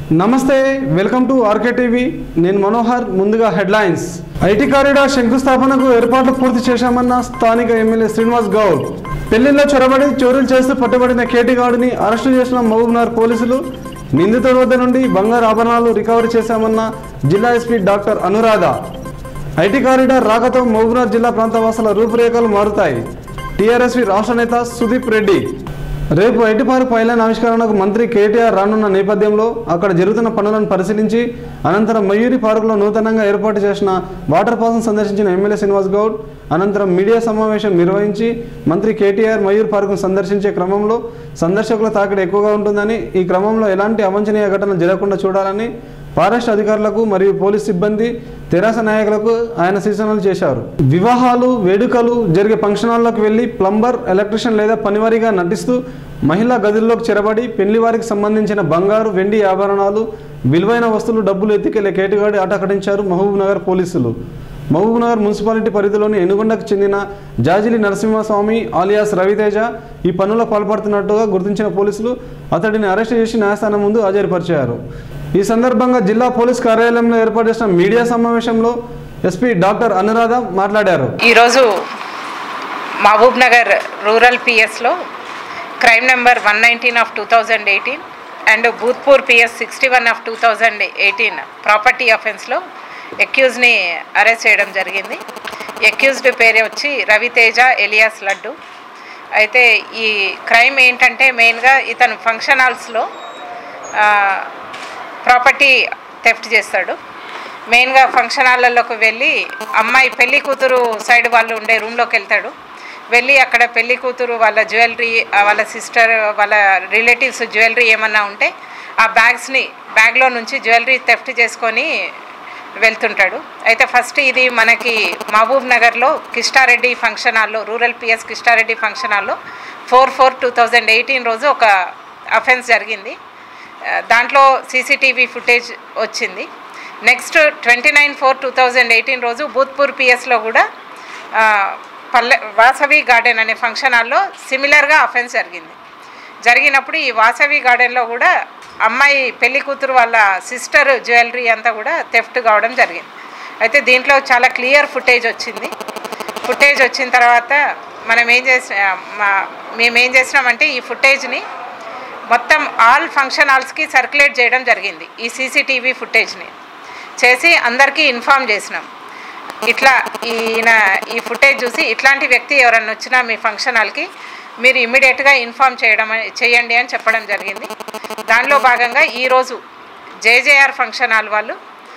నమస్తే welcome to RK TV నేను మనోహర్ ముందుగా హెడ్లైన్స్ ఐటీ కారిడార్ శంకుస్థాపనకు ఏర్పాట్లు పూర్తి చేశామన్న స్థానిక ఎమ్మెల్యే శ్రీనివాస్ గౌడ్ పెళ్లిలో చొరబడి చోరీలు చేస్తూ పట్టుబడిన కేటీ గౌడ్ని అరెస్టు చేసిన మహబూబ్నగర్ పోలీసులు నిందితుడి వద్ద నుండి బంగారు ఆభరణాలు రికవరీ చేశామన్న జిల్లా SP doctor Anuradha IT corridor రాకతో మహబూబ్నగర్ జిల్లా ప్రాంతవాసుల రూపురేఖలు మారుతాయి టీఆర్ఎస్వి రాష్ట్ర నేత సుదీప్ రెడ్డి రేపు ఐటీ పార్క్ పైలైన్ ఆవిష్కరణకు మంత్రి కేటీఆర్ రానున్న నేపథ్యంలో అక్కడ జరుగుతున్న పనులను పరిశీలించి అనంతరం మయూరి పార్కులో నూతనంగా ఏర్పాటు చేసిన వాటర్ పాల్స్ను సందర్శించిన ఎమ్మెల్యే శ్రీనివాస్ గౌడ్ అనంతరం మీడియా సమావేశం నిర్వహించి మంత్రి కేటీఆర్ మయూర్ పార్కును సందర్శించే క్రమంలో సందర్శకుల తాకిడి ఎక్కువగా ఉంటుందని ఈ క్రమంలో ఎలాంటి అవాంఛనీయ ఘటన జరగకుండా చూడాలని ఫారెస్ట్ అధికారులకు మరియు పోలీస్ సిబ్బంది తెరాస నాయకులకు ఆయన సూచనలు చేశారు వివాహాలు వేడుకలు జరిగే ఫంక్షన్ హాల్లోకి వెళ్లి ప్లంబర్ ఎలక్ట్రీషియన్ లేదా పనివారిగా నటిస్తూ మహిళా గదుల్లోకి చెరబడి పెళ్లి వారికి సంబంధించిన బంగారు వెండి ఆభరణాలు విలువైన వస్తువులు డబ్బులు ఎత్తికెళ్లే కేటుగాడి ఆటకటించారు మహబూబ్ నగర్ పోలీసులు మహబూబ్ నగర్ మున్సిపాలిటీ పరిధిలోని ఎనుగొండకు చెందిన జాజిలి నరసింహస్వామి ఆలియాస్ రవితేజ ఈ పనుల్లో పాల్పడుతున్నట్టుగా గుర్తించిన పోలీసులు అతడిని అరెస్ట్ చేసి న్యాయస్థానం ముందు హాజరుపరిచారు ఈ సందర్భంగా జిల్లా పోలీస్ కార్యాలయంలో ఏర్పాటు చేసిన మీడియా సమావేశంలో ఎస్పీ డాక్టర్ అనురాధ మాట్లాడారు ఈరోజు మహబూబ్ నగర్ రూరల్ పిఎస్లో crime number one nineteen of two thousand eighteen and Bhoothpur PS sixty one of two thousand eighteen property అఫెన్స్లో ఎక్యూజ్ని అరెస్ట్ చేయడం జరిగింది ఎక్యూజ్డ్ పేరు వచ్చి రవితేజ ఎలియాస్ లడ్డు అయితే ఈ క్రైమ్ ఏంటంటే మెయిన్గా ఇతను ఫంక్షన్ హాల్స్లో ప్రాపర్టీ థెఫ్ట్ చేస్తాడు మెయిన్గా ఫంక్షన్ హాల్లోకి వెళ్ళి అమ్మాయి పెళ్లి కూతురు సైడ్ వాళ్ళు ఉండే రూమ్లోకి వెళ్తాడు వెళ్ళి అక్కడ పెళ్లి కూతురు వాళ్ళ జ్యువెలరీ వాళ్ళ సిస్టర్ వాళ్ళ రిలేటివ్స్ జ్యువెలరీ ఏమన్నా ఉంటే ఆ బ్యాగ్స్ని బ్యాగ్లో నుంచి జ్యువెలరీ థెఫ్ట్ చేసుకొని వెళ్తుంటాడు అయితే ఫస్ట్ ఇది మనకి మహబూబ్ నగర్లో కిష్టారెడ్డి ఫంక్షన్ హాల్లో రూరల్ పిఎస్ కిష్టారెడ్డి ఫంక్షన్ హాల్లో four four two thousand eighteen రోజు ఒక అఫెన్స్ జరిగింది ఆ, దాంట్లో సీసీటీవీ ఫుటేజ్ వచ్చింది next twenty nine four two thousand eighteen రోజు భూత్పూర్ పిఎస్లో కూడా ఆ, పల్లె వాసవి గార్డెన్ అనే ఫంక్షన్ హాల్లో సిమిలర్గా అఫెన్స్ జరిగింది జరిగినప్పుడు ఈ వాసవి గార్డెన్లో కూడా అమ్మాయి పెళ్లి కూతురు వాళ్ళ సిస్టర్ జ్యువెలరీ అంతా కూడా థెఫ్ట్ కావడం జరిగింది అయితే దీంట్లో చాలా క్లియర్ ఫుటేజ్ వచ్చింది ఫుటేజ్ వచ్చిన తర్వాత మనం ఏం చేసి మా- మేము ఏం చేసినామంటే ఈ ఫుటేజ్ని మొత్తం ఆల్ ఫంక్షన్ హాల్స్కి సర్క్యులేట్ చేయడం జరిగింది ఈ సీసీటీవీ ఫుటేజ్ని చేసి అందరికీ ఇన్ఫామ్ చేసినాం ఇట్లా ఈయన ఈ ఫుటేజ్ చూసి ఇట్లాంటి వ్యక్తి ఎవరన్నా వచ్చినా మీ ఫంక్షన్ హాల్కి మీరు ఇమ్మీడియట్గా ఇన్ఫామ్ చేయడం అని- చేయండి అని చెప్పడం జరిగింది దానిలో భాగంగా ఈరోజు జేజేఆర్ ఫంక్షన్ హాల్ వాళ్ళు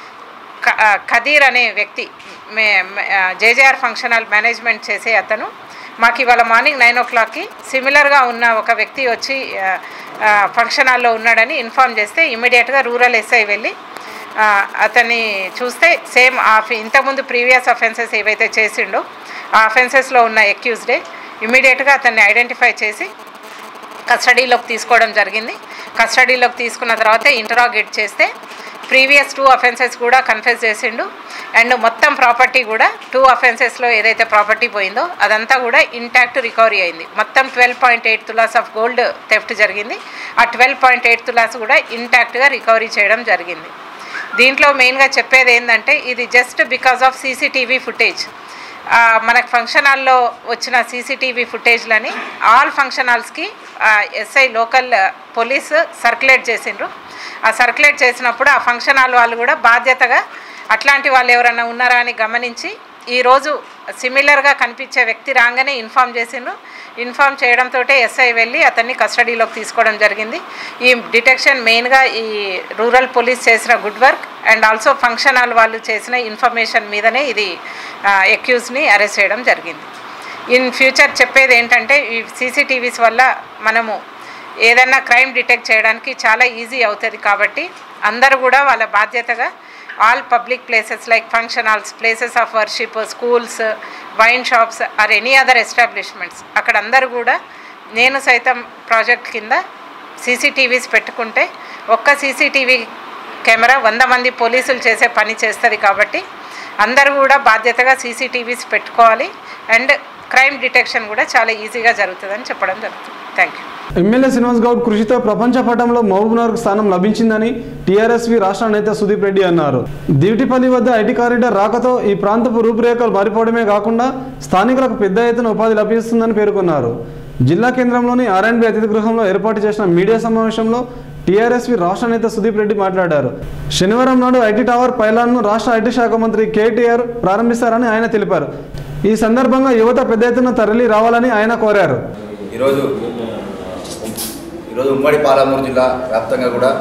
క- ఆ, ఖదీర్ అనే వ్యక్తి మే జేజేఆర్ ఫంక్షన్ హాల్ మేనేజ్మెంట్ చేసే అతను మాకు ఇవాళ మార్నింగ్ నైన్ ఓ క్లాక్కి సిమిలర్గా ఉన్న ఒక వ్యక్తి వచ్చి ఆ, ఆ, ఫంక్షన్ హాల్లో ఉన్నాడని ఇన్ఫామ్ చేస్తే ఇమ్మీడియట్గా రూరల్ ఎస్ఐ వెళ్ళి ఆ, అతన్ని చూస్తే సేమ్ ఆ ఫి- ఇంతకుముందు ప్రీవియస్ అఫెన్సెస్ ఏవైతే చేసిండో ఆ అఫెన్సెస్లో ఉన్న ఎక్యూజ్డే ఇమ్మీడియట్గా అతన్ని ఐడెంటిఫై చేసి కస్టడీలోకి తీసుకోవడం జరిగింది కస్టడీలోకి తీసుకున్న తర్వాత ఇంటరాగేట్ చేస్తే ప్రీవియస్ టూ అఫెన్సెస్ కూడా కన్ఫెస్ చేసిండు అండ్ మొత్తం ప్రాపర్టీ కూడా టూ అఫెన్సెస్లో ఏదైతే ప్రాపర్టీ పోయిందో అదంతా కూడా ఇంటాక్ట్ రికవరీ అయింది మొత్తం twelve point eight tolas of gold theft జరిగింది ఆ ట్వెల్వ్ పాయింట్ ఎయిట్ తులాస్ కూడా ఇంటాక్ట్గా రికవరీ చేయడం జరిగింది దీంట్లో మెయిన్గా చెప్పేది ఏంటంటే ఇది just because of CCTV footage మనకు ఫంక్షన్ హాల్లో వచ్చిన సీసీటీవీ ఫుటేజ్లని ఆల్ ఫంక్షన్ హాల్స్కి ఎస్ఐ లోకల్ పోలీస్ సర్క్యులేట్ చేసిండ్రు ఆ సర్క్యులేట్ చేసినప్పుడు ఆ ఫంక్షన్ హాల్ వాళ్ళు కూడా బాధ్యతగా అట్లాంటి వాళ్ళు ఎవరైనా ఉన్నారా అని గమనించి ఈరోజు సిమిలర్గా కనిపించే వ్యక్తి రాగానే ఇన్ఫామ్ చేసిండ్రు ఇన్ఫామ్ చేయడంతో ఎస్ఐ వెళ్ళి అతన్ని కస్టడీలోకి తీసుకోవడం జరిగింది ఈ డిటెక్షన్ మెయిన్గా ఈ రూరల్ పోలీస్ చేసిన good work and also function hall వాళ్ళు చేసిన ఇన్ఫర్మేషన్ మీదనే ఇది ఎక్యూజ్ని అరెస్ట్ చేయడం జరిగింది ఇన్ ఫ్యూచర్ చెప్పేది ఏంటంటే ఈ సీసీటీవీస్ వల్ల మనము ఏదైనా క్రైమ్ డిటెక్ట్ చేయడానికి చాలా ఈజీ అవుతుంది కాబట్టి అందరూ కూడా వాళ్ళ బాధ్యతగా all public places like function halls places of worship schools wine shops or any other establishments అక్కడ అందరూ కూడా నేను సైతం ప్రాజెక్ట్ కింద సీసీటీవీస్ పెట్టుకుంటే ఒక్క సీసీటీవీ కెమెరా వంద మంది పోలీసులు చేసే పని చేస్తుంది కాబట్టి అందరూ కూడా బాధ్యతగా సీసీటీవీస్ పెట్టుకోవాలి అండ్ క్రైమ్ డిటెక్షన్ కూడా చాలా ఈజీగా జరుగుతుందని చెప్పడం జరుగుతుంది thank you MLA Srinivas Goud కృషితో ప్రపంచ పటంలో మహబూబ్నగర్ స్థానం లభించిందని టీఆర్ఎస్వి రాష్ట్ర నేత సుదీప్ రెడ్డి అన్నారు దివిటిపల్లి వద్ద ఐటీ కారిడార్ రాకతో ఈ ప్రాంతపు రూపురేఖలు మారిపోవడమే కాకుండా స్థానికులకు పెద్ద ఎత్తున ఉపాధి లభిస్తుందని పేర్కొన్నారు జిల్లా కేంద్రంలోని ఆర్ఎండ్బి అతిథి గృహంలో ఏర్పాటు చేసిన మీడియా సమావేశంలో టీఆర్ఎస్వి రాష్ట్ర నేత సుదీప్ రెడ్డి మాట్లాడారు శనివారం నాడు ఐటీ టవర్ పైలాన్ను రాష్ట్ర ఐటీ శాఖ మంత్రి కేటీఆర్ ప్రారంభిస్తారని ఆయన తెలిపారు ఈ సందర్భంగా యువత పెద్ద ఎత్తున తరలి రావాలని ఆయన కోరారు ఈరోజు ఈరోజు ఉమ్మడి పాలమూరు జిల్లా వ్యాప్తంగా కూడా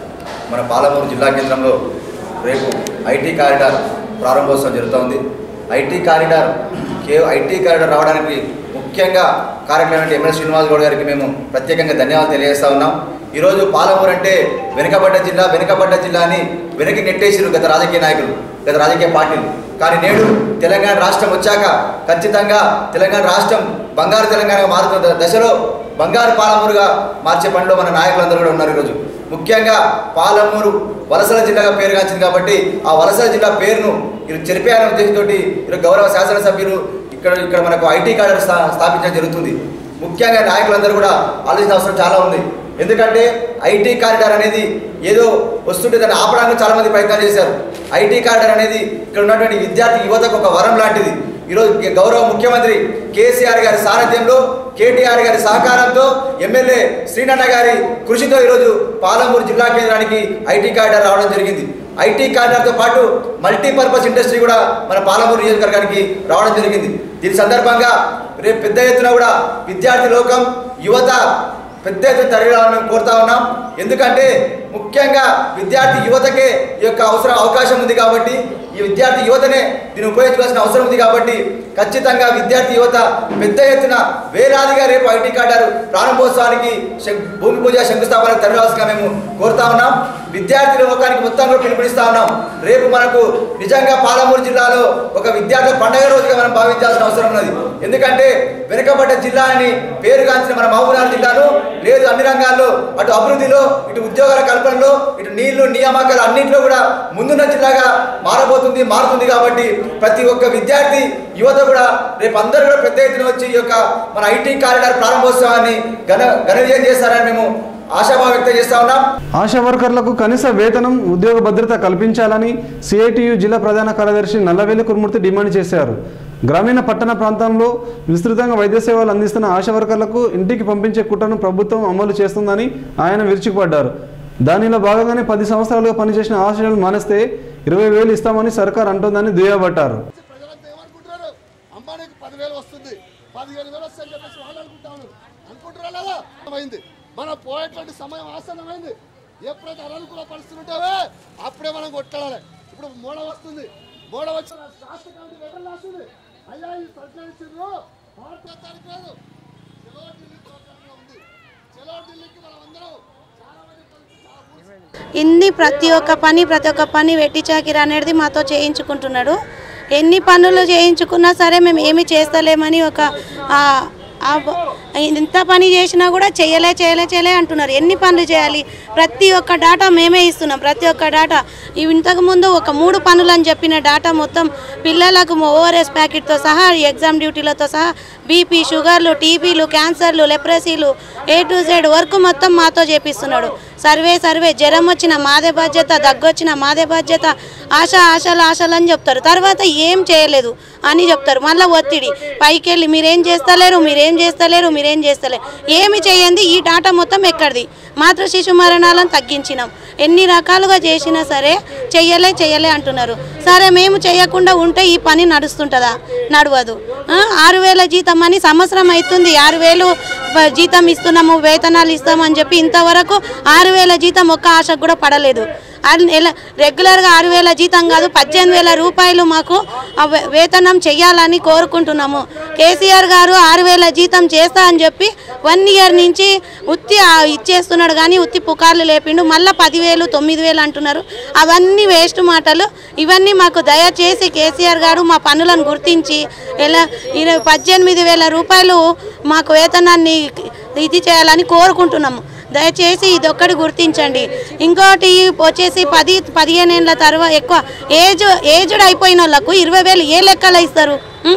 మన పాలమూరు జిల్లా కేంద్రంలో రేపు ఐటీ కారిడార్ ప్రారంభోత్సవం జరుగుతోంది ఐటీ కారిడార్ కే ఐటీ కారిడార్ రావడానికి ముఖ్యంగా కార్యక్రమం ఎమ్మెల్యే శ్రీనివాస్ గౌడ్ గారికి మేము ప్రత్యేకంగా ధన్యవాదాలు తెలియజేస్తా ఉన్నాం ఈరోజు పాలమూరు అంటే వెనుకబడ్డ జిల్లా వెనుకబడ్డ జిల్లా అని వెనక్కి నెట్టేసిరు గత రాజకీయ నాయకులు గత రాజకీయ పార్టీలు కానీ నేడు తెలంగాణ రాష్ట్రం వచ్చాక ఖచ్చితంగా తెలంగాణ రాష్ట్రం బంగారు తెలంగాణగా మారుతున్న దశలో బంగారు పాలమూరుగా మార్చే పనిలో మన నాయకులందరూ కూడా ఉన్నారు ఈరోజు ముఖ్యంగా పాలమూరు వలసల జిల్లాగా పేరుగాంచింది కాబట్టి ఆ వలసల జిల్లా పేరును ఇది చెరిపేయాలనే ఉద్దేశంతో ఈరోజు గౌరవ శాసనసభ్యులు ఇక్కడ ఇక్కడ మనకు ఐటీ కార్డు స్థా స్థాపించడం జరుగుతుంది ముఖ్యంగా నాయకులందరూ కూడా ఆలోచించిన అవసరం చాలా ఉంది ఎందుకంటే ఐటీ కారిడార్ అనేది ఏదో వస్తుంటే దాన్ని ఆపడానికి చాలా మంది ప్రయత్నాలు చేశారు ఐటీ కారిడార్ అనేది ఇక్కడ ఉన్నటువంటి విద్యార్థి యువతకు ఒక వరం లాంటిది ఈరోజు గౌరవ ముఖ్యమంత్రి కేసీఆర్ గారి సారథ్యంలో కేటీఆర్ గారి సహకారంతో ఎమ్మెల్యే శ్రీనన్న గారి కృషితో ఈరోజు పాలమూరు జిల్లా కేంద్రానికి ఐటీ కారిడార్ రావడం జరిగింది ఐటీ కారిడార్తో పాటు మల్టీపర్పస్ ఇండస్ట్రీ కూడా మన పాలమూరు నియోజకవర్గానికి రావడం జరిగింది దీని సందర్భంగా రేపు పెద్ద ఎత్తున కూడా విద్యార్థి లోకం యువత పెద్ద ఎత్తున తరలి రావాలని కోరుతా ఉన్నాం ఎందుకంటే ముఖ్యంగా విద్యార్థి యువతకే ఈ యొక్క అవసరం అవకాశం ఉంది కాబట్టి ఈ విద్యార్థి యువతనే దీన్ని ఉపయోగించుకోవాల్సిన అవసరం ఉంది కాబట్టి ఖచ్చితంగా విద్యార్థి యువత పెద్ద ఎత్తున వేలాదిగా రేపు ఐటీ కార్డారు ప్రారంభోత్సవానికి శం- భూమి పూజ శంకుస్థాపన తరలివలసిగా మేము కోరుతా ఉన్నాం విద్యార్థి లోకానికి మొత్తం కూడా పిలుపునిస్తా ఉన్నాం రేపు మనకు నిజంగా పాలమూరు జిల్లాలో ఒక విద్యార్థి పండగ రోజుగా మనం భావించాల్సిన అవసరం ఉన్నది ఎందుకంటే వెనుకబడ్డ జిల్లా అని పేరుగాంచిన మన మహబూబ్నగర్ జిల్లాను లేదు అన్ని రంగాల్లో అటు అభివృద్ధిలో ఇటు ఉద్యోగాల కల్పనలో ఇటు నీళ్లు నియామకాలు అన్నింటిలో కూడా ముందున్న జిల్లాగా మారబోతుంది మారుతుంది కాబట్టి ప్రతి ఒక్క విద్యార్థి యువత కూడా రేపు అందరూ కూడా పెద్ద ఎత్తున వచ్చి ఈ యొక్క మన ఐటీ కారిడార్ ప్రారంభోత్సవాన్ని ఘన ఘన విజయం చేస్తారని మేము ఆశాభావం వ్యక్తం చేస్తా ఉన్నాం ఆశా వర్కర్లకు కనీస వేతనం ఉద్యోగ భద్రత కల్పించాలని సిఐటియు జిల్లా ప్రధాన కార్యదర్శి నల్లవేలి కుర్మూర్తి డిమాండ్ చేశారు గ్రామీణ పట్టణ ప్రాంతంలో విస్తృతంగా వైద్య సేవలు అందిస్తున్న ఆశా వర్కర్లకు ఇంటికి పంపించే కుట్రను ప్రభుత్వం అమలు చేస్తుందని ఆయన విరుచుకుపడ్డారు దానిలో భాగంగానే పది సంవత్సరాలుగా పనిచేసిన ఆశలు మానేస్తే ఇరవై వేలు ఇస్తామని సర్కార్ అంటోందని దుయ్యబట్టారు ప్రజలంతా ఏమనుకుంటారు అంబానీకి పదివేలు వస్తుంది పదిహేను వేలు వస్తాయని చెప్పేసి వాళ్ళు అనుకుంటాను అనుకుంటారా లేదా అయింది మనం పోయేటువంటి సమయం ఆసన్నమైంది ఎప్పుడైతే అననుకూల పరిస్థితులు ఉంటావే అప్పుడే మనం కొట్టాలి ఇప్పుడు మూడ వస్తుంది మూడ వచ్చి రాష్ట్ర కమిటీ లెటర్ రాస్తుంది అయ్యా ఈ సర్కారు భారత తారీఖు లేదు చెలో ఢిల్లీ ప్రోగ్రాంలో ఉంది చెలో ఢిల్లీకి మనం అందరం చాలా మంది కలిసి చాలా కూర్చొని ఇన్ని ప్రతి ఒక్క పని ప్రతి ఒక్క పని వెట్టి చాకిరి అనేది మాతో చేయించుకుంటున్నాడు ఎన్ని పనులు చేయించుకున్నా సరే మేము ఏమి చేస్తలేమని ఒక ఆ, ఆ బ- ఎంత పని చేసినా కూడా చేయలే చేయలే చేయలే అంటున్నారు ఎన్ని పనులు చేయాలి ప్రతి ఒక్క డాటా మేమే ఇస్తున్నాం ప్రతి ఒక్క డాటా ఇవి ఇంతకుముందు ఒక మూడు పనులు అని చెప్పిన డాటా మొత్తం పిల్లలకు ఓఆర్ఎస్ ప్యాకెట్తో సహా ఎగ్జామ్ డ్యూటీలతో సహా బీపీ షుగర్లు టీబీలు క్యాన్సర్లు లెప్రసీలు ఏ టు జెడ్ వర్క్ మొత్తం మాతో చేపిస్తున్నాడు సర్వే సర్వే జ్వరం వచ్చిన మాదే బాధ్యత దగ్గొచ్చిన మాదే బాధ్యత ఆశ ఆశలు ఆశలు అని చెప్తారు తర్వాత ఏం చేయలేదు అని చెప్తారు మళ్ళీ ఒత్తిడి పైకి వెళ్ళి మీరేం చేస్తలేరు మీరేం చేస్తలేరు మీరేం చేస్తలేరు ఏమి చేయండి ఈ డాటా మొత్తం ఎక్కడిది మాతృ శిశు మరణాలను తగ్గించినాం ఎన్ని రకాలుగా చేసినా సరే చెయ్యలే చెయ్యలే అంటున్నారు సరే మేము చేయకుండా ఉంటే ఈ పని నడుస్తుంటుందా నడవదు ఆ, ఆరు వేల జీతం అని సంవత్సరం అవుతుంది ఆరు వేలు బ- జీతం ఇస్తున్నాము వేతనాలు ఇస్తామని చెప్పి ఇంతవరకు ఆరు వేల జీతం ఒక్క ఆశకు కూడా పడలేదు అది నెల రెగ్యులర్గా ఆరు వేల జీతం కాదు పద్దెనిమిది వేల రూపాయలు మాకు ఆ వే- వేతనం చెయ్యాలని కోరుకుంటున్నాము కేసీఆర్ గారు ఆరు వేల జీతం చేస్తా అని చెప్పి వన్ ఇయర్ నుంచి ఉత్తి ఆ ఇచ్చేస్తున్నాడు కానీ ఉత్తి పుకార్లు లేపిండు మళ్ళీ పదివేలు తొమ్మిది వేలు అంటున్నారు అవన్నీ వేస్ట్ మాటలు ఇవన్నీ మాకు దయచేసి కేసీఆర్ గారు మా పనులను గుర్తించి ఎలా ఇరవై పద్దెనిమిది వేల రూపాయలు మాకు వేతనాన్ని ఇది చేయాలని కోరుకుంటున్నాము దయచేసి ఇదొక్కటి గుర్తించండి ఇంకోటి వచ్చేసి పది పదిహేను ఏళ్ళ తర్వాత ఎక్కువ ఏజ్ ఏజ్డ్ అయిపోయిన వాళ్ళకు ఇరవై వేలు ఏ లెక్కలో ఇస్తారు ఉం?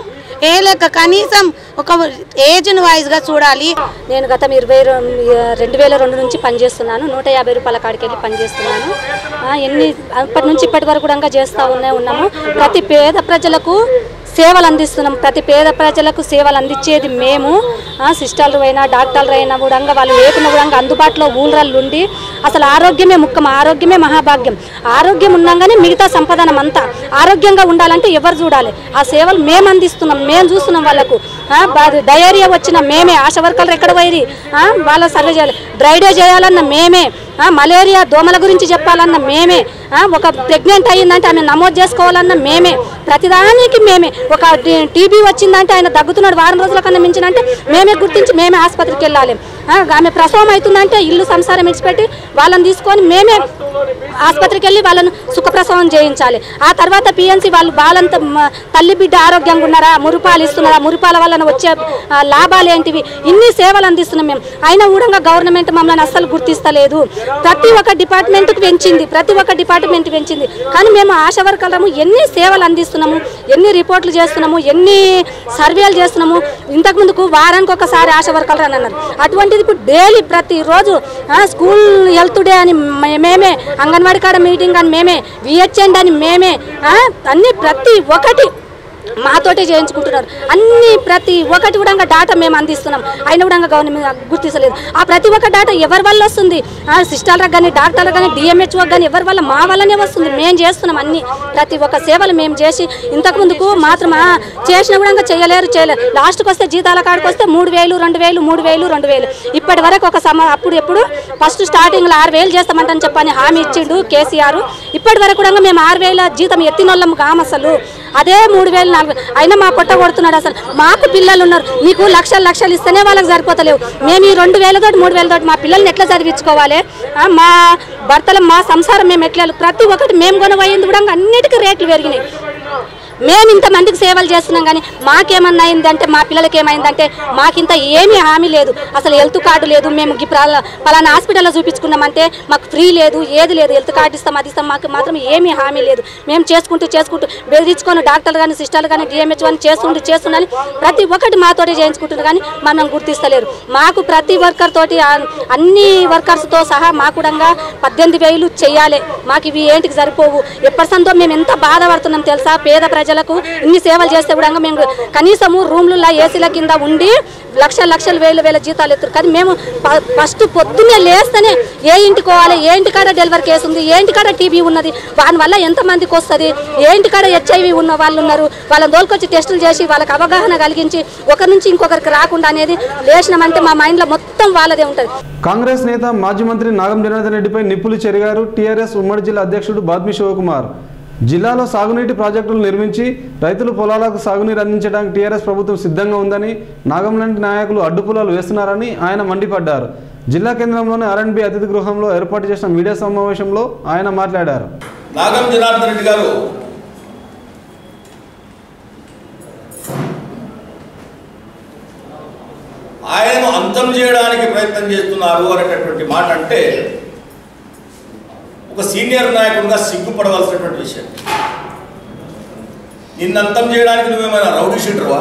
ఏ లెక్క కనీసం ఒక ఏజ్ను వైజ్గా చూడాలి నేను గత ఇరవై రెండు వేల రెండు నుంచి పనిచేస్తున్నాను నూట యాభై రూపాయల కాడికి వెళ్ళి పనిచేస్తున్నాను ఆ, ఎన్ని అప్పటి నుంచి ఇప్పటి వరకు కూడా చేస్తూ ఉన్నా ఉన్నాము ప్రతి పేద ప్రజలకు సేవలు అందిస్తున్నాం ప్రతి పేద ప్రజలకు సేవలు అందించేది మేము ఆ, సిస్టర్లు అయినా డాక్టర్లు అయినా కూడా వాళ్ళు లేకున్నా కూడా అందుబాటులో ఊళ్ళల్లో ఉండి అసలు ఆరోగ్యమే ముఖ్యం ఆరోగ్యమే మహాభాగ్యం ఆరోగ్యం ఉండగానే మిగతా సంపదనం అంతా ఆరోగ్యంగా ఉండాలంటే ఎవరు చూడాలి ఆ సేవలు మేము అందిస్తున్నాం మేము చూస్తున్నాం వాళ్ళకు ఆ, బా- డయేరియా వచ్చిన మేమే ఆశ వర్కర్లు ఎక్కడ పోయి వాళ్ళ సర్వే చేయాలి డ్రైడే చేయాలన్న మేమే ఆ, మలేరియా దోమల గురించి చెప్పాలన్న మేమే ఆ, ఒక ప్రెగ్నెంట్ అయ్యిందంటే ఆమె నమోదు చేసుకోవాలన్న మేమే ప్రతిదానికి మేమే ఒక టీబీ వచ్చిందంటే ఆయన దగ్గుతున్నాడు వారం రోజుల కన్నా మించినంటే మేమే గుర్తించి మేమే ఆసుపత్రికి వెళ్ళాలి ఆ, ఆమె ప్రసవం అవుతుందంటే ఇల్లు సంసారం ఇచ్చిపెట్టి వాళ్ళని తీసుకొని మేమే ఆసుపత్రికి వెళ్ళి వాళ్ళను సుఖప్రసవం చేయించాలి ఆ తర్వాత పిఎన్సి వాళ్ళు బాలంత మ- తల్లి బిడ్డ ఆరోగ్యంగా ఉన్నారా మురుపాలు ఇస్తున్నారా మురుపాల వలన వచ్చే ఆ, లాభాలు ఏంటివి ఇన్ని సేవలు అందిస్తున్నాం మేము అయినా కూడా గవర్నమెంట్ మమ్మల్ని అస్సలు గుర్తిస్తలేదు ప్రతి ఒక్క డిపార్ట్మెంట్కి పెంచింది ప్రతి ఒక్క డిపార్ట్మెంట్ పెంచింది కానీ మేము ఆశా వర్కర్లము ఎన్ని సేవలు అందిస్తున్నాము ఎన్ని రిపోర్ట్లు చేస్తున్నాము ఎన్ని సర్వేలు చేస్తున్నాము ఇంతకు ముందుకు వారానికి ఒకసారి ఆశా వర్కర్లు అని అన్నారు అటువంటిది ఇప్పుడు డైలీ ప్రతిరోజు ఆ, స్కూల్ హెల్త్ డే అని మే- మేమే అంగన్వాడీ కాడ మీటింగ్ అని మేమే విహెచ్ఎండ్ అని మేమే ఆ, అన్ని ప్రతి ఒక్కటి మాతోటే చేయించుకుంటున్నారు అన్ని ప్రతి ఒక్కటి కూడా డాటా మేము అందిస్తున్నాం అయినా కూడా గవర్నమెంట్ గుర్తించలేదు ఆ ప్రతి ఒక్క డాటా ఎవరి వల్ల వస్తుంది ఆ సిస్టర్లకు కానీ డాక్టర్లకు కానీ డిఎంహెచ్ఓ కానీ ఎవరి వల్ల మా వల్లనే వస్తుంది మేము చేస్తున్నాం అన్ని ప్రతి ఒక్క సేవలు మేము చేసి ఇంతకు ముందుకు మాత్రం ఆ, చేసినా కూడా చేయలేరు చేయలేరు లాస్ట్కి వస్తే జీతాల కాడికి వస్తే మూడు వేలు రెండు వేలు మూడు వేలు రెండు వేలు ఇప్పటి వరకు ఒక సమ అప్పుడు ఎప్పుడు ఫస్ట్ స్టార్టింగ్లో ఆరు వేలు చేస్తామంటని చెప్పని హామీ ఇచ్చిండు కేసీఆర్ ఇప్పటి వరకు కూడా మేము ఆరు వేల జీతం ఎత్తిన వాళ్ళం కాము అసలు అదే మూడు వేలు నాలుగు వేలు. అయినా మా పొట్ట కొడుతున్నాడు అసలు మాకు పిల్లలు ఉన్నారు మీకు లక్షలు లక్షలు ఇస్తేనే వాళ్ళకి సరిపోతలేవు మేము ఈ రెండు వేలతోటి మూడు వేలతోటి మా పిల్లల్ని ఎట్లా చదివించుకోవాలి ఆ, మా భర్తలు మా సంసారం మేము ఎట్లా ప్రతి ఒక్కటి మేము కొనబోయింది కూడా అన్నిటికీ రేట్లు పెరిగినాయి మేము ఇంతమందికి సేవలు చేస్తున్నాం కానీ మాకేమన్నా అయిందంటే మా పిల్లలకి ఏమైందంటే మాకింత ఏమీ హామీ లేదు అసలు హెల్త్ కార్డు లేదు మేము గి పలా- పలానా హాస్పిటల్లో చూపించుకున్నామంటే మాకు ఫ్రీ లేదు ఏది లేదు హెల్త్ కార్డు ఇస్తాం అది ఇస్తాం మాకు మాత్రం ఏమీ హామీ లేదు మేము చేసుకుంటూ చేసుకుంటూ బెదిరించుకొని డాక్టర్లు కానీ సిస్టర్లు కానీ డిఎంహెచ్ అని చేస్తుంటూ చేస్తుండాలి ప్రతి ఒక్కటి మాతోటే చేయించుకుంటున్నారు కానీ మనం గుర్తిస్తలేరు మాకు ప్రతి వర్కర్ తోటి ఆ- అన్ని వర్కర్స్తో సహా మాకు కూడా పద్దెనిమిది వేలు చెయ్యాలి మాకు ఇవి ఏంటికి సరిపోవు ఎప్పటి సందో మేము ఎంత బాధపడుతున్నాం తెలుసా పేద ప్రజలకు ఇన్ని సేవలు చేస్తే కూడా మేము కనీసము రూమ్లలో ఏసీల కింద ఉండి లక్షల లక్షలు వేలు వేల జీతాలు ఎత్తురు కానీ మేము ప- ఫస్ట్ పొద్దున్నే లేస్తేనే ఏ ఇంటికి పోవాలి ఏ ఇంటికాడ డెలివరీ కేసు ఉంది ఏ ఇంటికాడ టీబీ ఉన్నది దానివల్ల ఎంతమందికి వస్తుంది ఏ ఇంటికాడ హెచ్ఐవి ఉన్న వాళ్ళు ఉన్నారు వాళ్ళని తోలుకొచ్చి టెస్టులు చేసి వాళ్ళకి అవగాహన కలిగించి ఒకరి నుంచి ఇంకొకరికి రాకుండా అనేది లేచినామంటే మా మైండ్లో మొత్తం వాళ్ళదే ఉంటుంది కాంగ్రెస్ నేత మాజీ మంత్రి నాగం జనార్దన్ రెడ్డిపై నిప్పులు చెరిగారు టీఆర్ఎస్ ఉమ్మడి జిల్లా అధ్యక్షుడు బాద్మి శివకుమార్ జిల్లాలో సాగునీటి ప్రాజెక్టులు నిర్మించి రైతులు పొలాలకు సాగునీరు అందించడానికి టీఆర్ఎస్ ప్రభుత్వం సిద్ధంగా ఉందని నాగం లాంటి నాయకులు అడ్డుపులాలు వేస్తున్నారని ఆయన మండిపడ్డారు జిల్లా కేంద్రంలోని ఆర్ఎండ్బి అతిథి గృహంలో ఏర్పాటు చేసిన మీడియా సమావేశంలో ఆయన మాట్లాడారు నాగం జనార్దన్ రెడ్డి గారు ఆయనను అంతం చేయడానికి ప్రయత్నం చేస్తున్నారు అనేటటువంటి మాట అంటే ఒక సీనియర్ నాయకుడిగా సిగ్గుపడవలసినటువంటి విషయం నిన్ను అంతం చేయడానికి నువ్వేమైనా రౌడీ షీటర్వా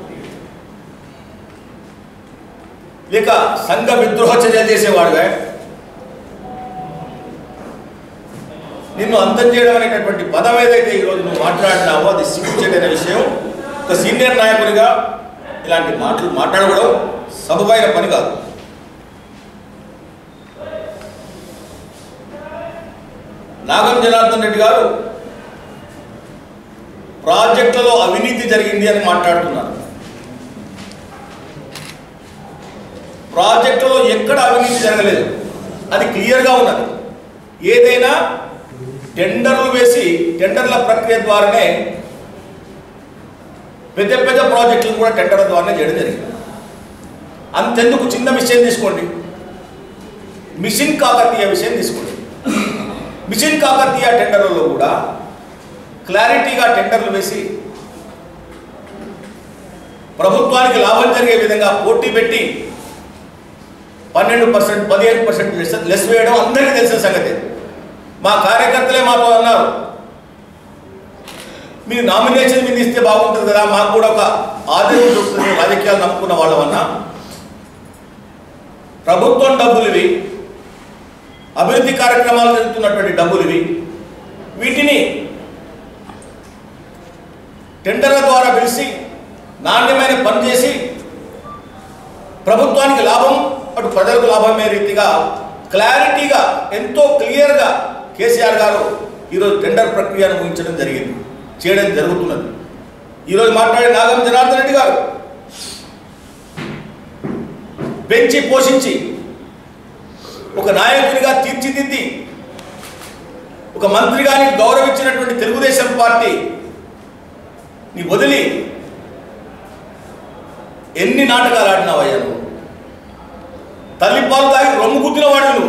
లేక సంఘ విద్రోహ చర్యలు చేసేవాడువే నిన్ను అంతం చేయడం అనేటటువంటి పదం ఏదైతే ఈరోజు నువ్వు మాట్లాడినావో అది సిగ్గుచేటైన విషయం ఒక సీనియర్ నాయకుడిగా ఇలాంటి మాటలు మాట్లాడడం సబబైన పని కాదు నాగం జనార్దన్ రెడ్డి గారు ప్రాజెక్టులలో అవినీతి జరిగింది అని మాట్లాడుతున్నారు ప్రాజెక్టులో ఎక్కడ అవినీతి జరగలేదు అది క్లియర్గా ఉన్నది ఏదైనా టెండర్లు వేసి టెండర్ల ప్రక్రియ ద్వారానే పెద్ద పెద్ద ప్రాజెక్టులు కూడా టెండర్ల ద్వారానే చేయడం జరిగింది అంతెందుకు చిన్న విషయం తీసుకోండి మిషన్ కాకతీయ విషయం తీసుకోండి మిషన్ కాకతీయ టెండర్లలో కూడా క్లారిటీగా టెండర్లు వేసి ప్రభుత్వానికి లాభం జరిగే విధంగా పోటీ పెట్టి పన్నెండు పర్సెంట్ పదిహేను పర్సెంట్ లెస్ లెస్ వేయడం అందరికీ తెలిసిన సంగతి మా కార్యకర్తలే మాతో అన్నారు మీరు నామినేషన్ మీద ఇస్తే బాగుంటుంది కదా మాకు కూడా ఒక ఆదాయం దొరుకుతుంది రాజకీయాలు నమ్ముకున్న వాళ్ళమన్నా ప్రభుత్వం డబ్బులు ఇవి అభివృద్ధి కార్యక్రమాలు జరుగుతున్నటువంటి డబ్బులు ఇవి వీటిని టెండర్ల ద్వారా పిలిచి నాణ్యమైన పని చేసి ప్రభుత్వానికి లాభం అటు ప్రజలకు లాభమే రీతిగా క్లారిటీగా ఎంతో క్లియర్గా కేసీఆర్ గారు ఈరోజు టెండర్ ప్రక్రియను ముగించడం జరిగింది చేయడం జరుగుతున్నది ఈరోజు మాట్లాడే నాగం జనార్దన్ రెడ్డి గారు పెంచి పోషించి ఒక నాయకునిగా తీర్చిదిద్ది ఒక మంత్రిగా నీకు గౌరవించినటువంటి తెలుగుదేశం పార్టీ నీ వదిలి ఎన్ని నాటకాలు ఆడినావయ్యా నువ్వు తల్లి పాలు తాగి రొమ్ము గుద్దిన వాడు నువ్వు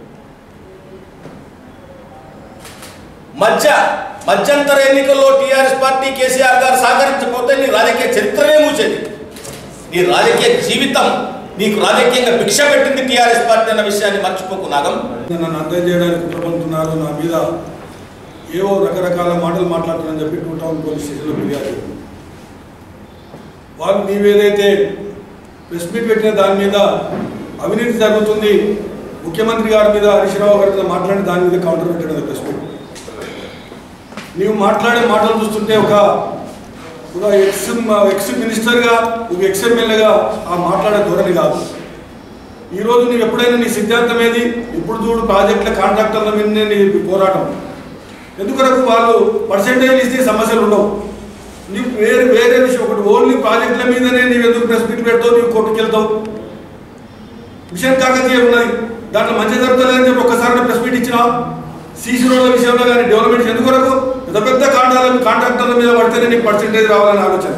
మధ్య మధ్యంతర ఎన్నికల్లో టీఆర్ఎస్ పార్టీ కేసీఆర్ గారు సహకరించకపోతే నీ రాజకీయ చరిత్రనే మూసేది నీ రాజకీయ జీవితం నీకు రాజకీయంగా భిక్ష పెట్టింది టీఆర్ఎస్ పార్టీ అన్న విషయాన్ని మర్చిపోకు నాగం నన్ను అర్థం చేయడానికి కుట్రపడుతున్నారు నా మీద ఏవో రకరకాల మాటలు మాట్లాడుతున్నారని చెప్పి టూ టౌన్ పోలీస్ స్టేషన్లో ఫిర్యాదు చేశాను. వాళ్ళు నీవేదైతే ప్రెస్ మీట్ పెట్టిన దాని మీద అవినీతి జరుగుతుంది ముఖ్యమంత్రి గారి మీద హరీష్ రావు గారి మీద మాట్లాడి దాని మీద కౌంటర్ పెట్టడం ప్రెస్ మీట్ నీవు మాట్లాడే మాటలు చూస్తుంటే ఒక ఒక ఎక్స్ ఎక్స్ మినిస్టర్గా ఒక ఎక్స్ ఎమ్మెల్యేగా ఆ మాట్లాడే ధోరణి కాదు ఈరోజు నీవు ఎప్పుడైనా నీ సిద్ధాంతం ఏది ఇప్పుడు చూడు ప్రాజెక్టుల కాంట్రాక్టర్ల మీదనే నీ పోరాటం ఎందుకొరకు వాళ్ళు పర్సెంటేజ్ ఇస్తే సమస్యలు ఉండవు నీకు వేరే వేరే విషయం ఒకటి ఓన్లీ ప్రాజెక్టుల మీదనే నీవు ఎందుకు ప్రెస్ మీట్ పెడతావు నీవు కోర్టుకు వెళ్తావు మిషన్ కాకతీయ ఉన్నది దాంట్లో మంచి జరుగుతుందని చెప్పి ఒక్కసారి ప్రెస్ మీట్ ఇచ్చినా సీసీ రోడ్ల విషయంలో కానీ డెవలప్మెంట్ ఎందుకొరకు పెద్ద పెద్ద కాంట్రాక్టర్ల కాంట్రాక్టర్ల మీద పడితేనే నీకు పర్సెంటేజ్ రావాలని ఆలోచన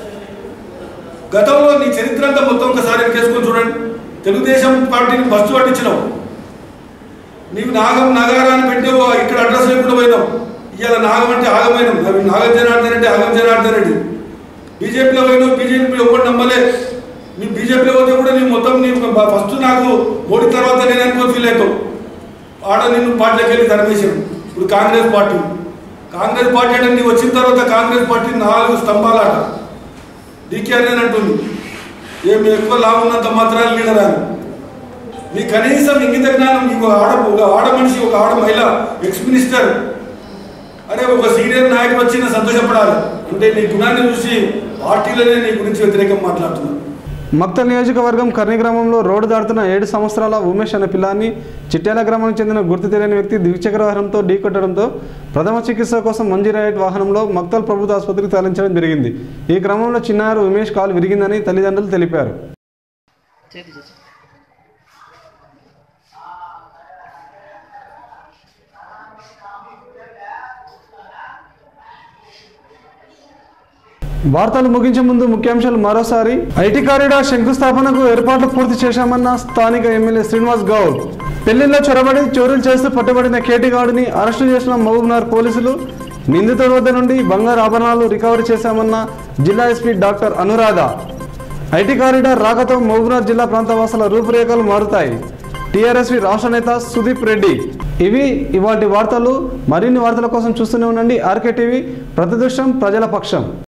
గతంలో నీ చరిత్ర అంతా మొత్తం ఒకసారి కేసుకొని చూడండి తెలుగుదేశం పార్టీని బస్సు పట్టించినావు నీవు నాగం నగారాన్ని పెట్టావు ఇక్కడ అడ్రస్ లేకుండా పోయినావు ఇవాళ నాగం అంటే ఆగమైనావు అవి నాగం జనార్దన్ రెడ్డి ఆగం జనార్దన్ రెడ్డి బీజేపీలో పోయినావు బీజేపీ ఎవరు నమ్మలే నీ బీజేపీలో పోతే కూడా నీ మొత్తం నీ ఫస్ట్ నాకు మోడీ తర్వాత నేను అనుకో ఫీల్ అవుతావు ఆడ నిన్ను పార్టీలోకి వెళ్ళి ధర్మేశాడు ఇప్పుడు కాంగ్రెస్ పార్టీ కాంగ్రెస్ పార్టీ అంటే నీవు వచ్చిన తర్వాత కాంగ్రెస్ పార్టీ నాలుగు స్తంభాలాట డీకేఆర్ అని అంటుంది ఏమి ఎక్కువ లాభం ఉన్నంత మాత్రాలు లీడర్ అని నీ కనీసం ఇంగిత జ్ఞానం నీకు ఆడ ఒక ఆడ మనిషి ఒక ఆడ మహిళ ఎక్స్ మినిస్టర్ అరే ఒక సీనియర్ నాయకుడు వచ్చి సంతోషపడాలి అంటే నీ గుణాన్ని చూసి పార్టీలోనే నీ గురించి వ్యతిరేకం మాట్లాడుతున్నారు మక్తల్ నియోజకవర్గం కర్ణి గ్రామంలో రోడ్డు దాటుతున్న ఏడు సంవత్సరాల ఉమేష్ అనే పిల్లాన్ని చిట్యాల గ్రామానికి చెందిన గుర్తు తెలియని వ్యక్తి ద్విచక్ర వాహనంతో ఢీకొట్టడంతో ప్రథమ చికిత్స కోసం మంజీరాయట్ వాహనంలో మక్తల్ ప్రభుత్వ ఆసుపత్రికి తరలించడం జరిగింది ఈ క్రమంలో చిన్నారు ఉమేష్ కాలు విరిగిందని తల్లిదండ్రులు తెలిపారు వార్తలు ముగించే ముందు ముఖ్యాంశాలు మరోసారి ఐటీ కారిడార్ శంకుస్థాపనకు ఏర్పాట్లు పూర్తి చేశామన్న స్థానిక ఎమ్మెల్యే శ్రీనివాస్ గౌడ్ పెళ్లిలో చొరబడి చోరీలు చేస్తూ పట్టుబడిన కేటీ గౌడ్ని అరెస్టు చేసిన మహబూబ్నగర్ పోలీసులు నిందితుల వద్ద నుండి బంగారు ఆభరణాలు రికవరీ చేశామన్న జిల్లా SP doctor Anuradha IT corridor రాకతో మహబూబ్నగర్ జిల్లా ప్రాంతవాసుల రూపురేఖలు మారుతాయి టీఆర్ఎస్వి రాష్ట్ర నేత సుదీప్ రెడ్డి ఇవి ఇవాటి వార్తలు మరిన్ని వార్తల కోసం చూస్తూనే ఉండండి ఆర్కే టీవీ ప్రతిదృష్టం ప్రజల పక్షం